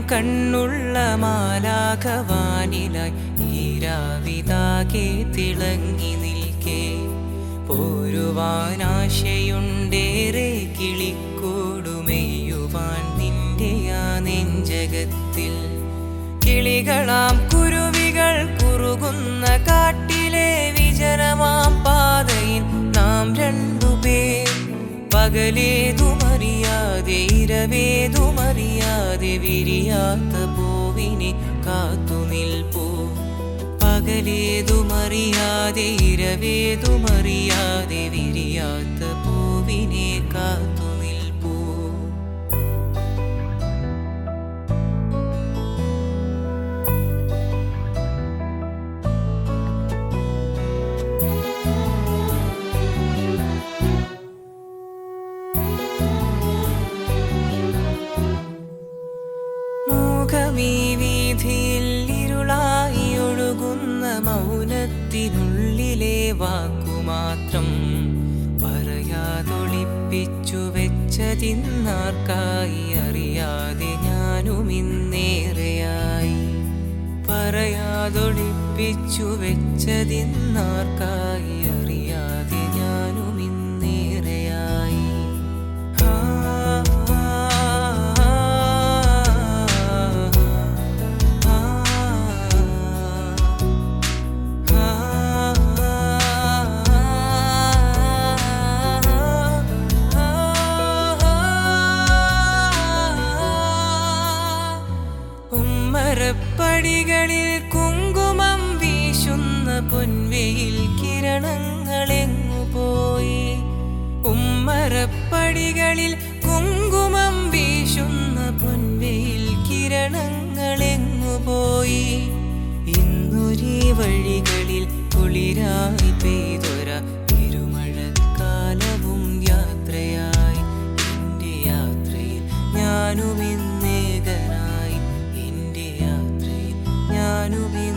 കണ്ണുള്ള മാലാഖവാനിലായി ഈരാവിതാകെ തിളങ്ങി നിൽക്കേ പോരുവാനാശയുണ്ടേറെ കിളിക്കൂടുമെയ്യുവാൻ നിന്റെ ആ നെഞ്ചകത്തിൽ കിളികളാം കുരുവികൾ കുറുകുന്ന കാട്ടിലെ വിജനമാം പാതയിൽ നാം രണ്ടുപേർ പകലേതുമറിയാതെ ഇരവേതുമറിയാതെ വിരിയാത്ത പൂവിനെ കാത്തു നിൽപ്പൂ പകലേതുമറിയാതെ ഇരവേതുമറിയാതെ വിരിയാത്ത പൂവിനെ കാത്തു നിൽപ്പൂ മൂകമീ വീഥിയിൽ ഇരുളായി ഒഴുകുന്ന മൗനത്തിനുള്ളിലെ വാക്കുമാത്രം പറയാതൊളിപ്പിച്ചു വെച്ചതിന്നാർക്കായി അറിയാതെ ഞാനും ഇന്നേറെയായി പറയാതൊളിപ്പിച്ചു വെച്ചതിന്നാർക്കായി അറിയാതെ ഞാനും ഇന്നേറെയായി ആ, ആ, ഉമ്മരപ്പടികളിൽ കുങ്കുമം വീശുന്ന പൊൻവെയിൽ കിരണങ്ങളെങ്ങു പോയി ഉമ്മരപ്പടികളിൽ കുങ്കുമം വീശുന്ന പൊൻവെയിൽ കിരണങ്ങളെങ്ങു പോയി ഇന്നൊരേ വഴികളിൽ കുളിരായി പെയ്തൊര തിരുമഴക്കാലവും യാത്രയായി എൻ്റെ യാത്രയിൽ ഞാനും ഇന്നേകനായി എൻ്റെ യാത്രയിൽ ഞാനും ഇന്ന്